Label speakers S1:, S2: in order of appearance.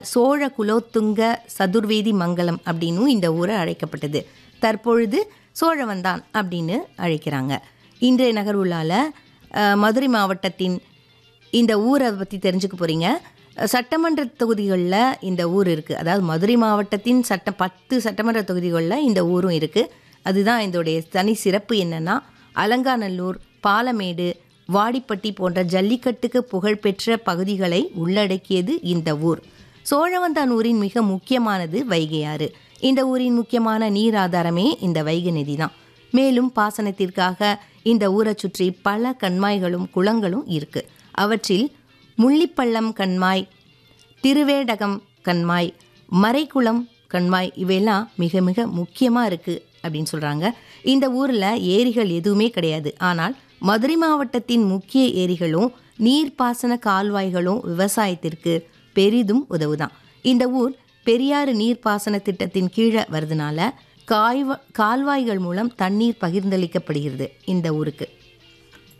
S1: சோழ குலோத்துங்க சதுர்வேதி மங்கலம் அப்படின்னும் இந்த ஊரை அழைக்கப்பட்டது தற்பொழுது சோழவந்தான் அப்படின்னு அழைக்கிறாங்க இன்றைய நகர்வுலால அஹ், மதுரை மாவட்டத்தின் இந்த ஊரை பற்றி தெரிஞ்சுக்க போகிறீங்க சட்டமன்ற தொகுதிகளில் இந்த ஊர் இருக்குது அதாவது மதுரை மாவட்டத்தின் சட்ட பத்து சட்டமன்ற தொகுதிகளில் இந்த ஊரும் இருக்குது அதுதான் இதோடைய தனி சிறப்பு என்னன்னா அலங்காநல்லூர் பாலமேடு வாடிப்பட்டி போன்ற ஜல்லிக்கட்டுக்கு புகழ்பெற்ற பகுதிகளை உள்ளடக்கியது இந்த ஊர் சோழவந்தான் ஊரின் மிக முக்கியமானது வைகை ஆறு இந்த ஊரின் முக்கியமான நீர் ஆதாரமே இந்த வைகை நதி தான் மேலும் பாசனத்திற்காக இந்த ஊரை சுற்றி பல கண்மாய்களும் குளங்களும் இருக்கு அவற்றில் முள்ளிப்பள்ளம் கண்மாய் திருவேடகம் கண்மாய் மறைக்குளம் கண்மாய் இவையெல்லாம் மிக மிக முக்கியமாக இருக்குது அப்படின்னு சொல்கிறாங்க இந்த ஊரில் ஏரிகள் எதுவுமே கிடையாது ஆனால் மதுரை மாவட்டத்தின் முக்கிய ஏரிகளும் நீர்ப்பாசன கால்வாய்களும் விவசாயத்திற்கு பெரிதும் உதவுதான் இந்த ஊர் பெரியாறு நீர்ப்பாசன திட்டத்தின் கீழே வருதுனால காய்வ கால்வாய்கள் மூலம் தண்ணீர் பகிர்ந்தளிக்கப்படுகிறது இந்த ஊருக்கு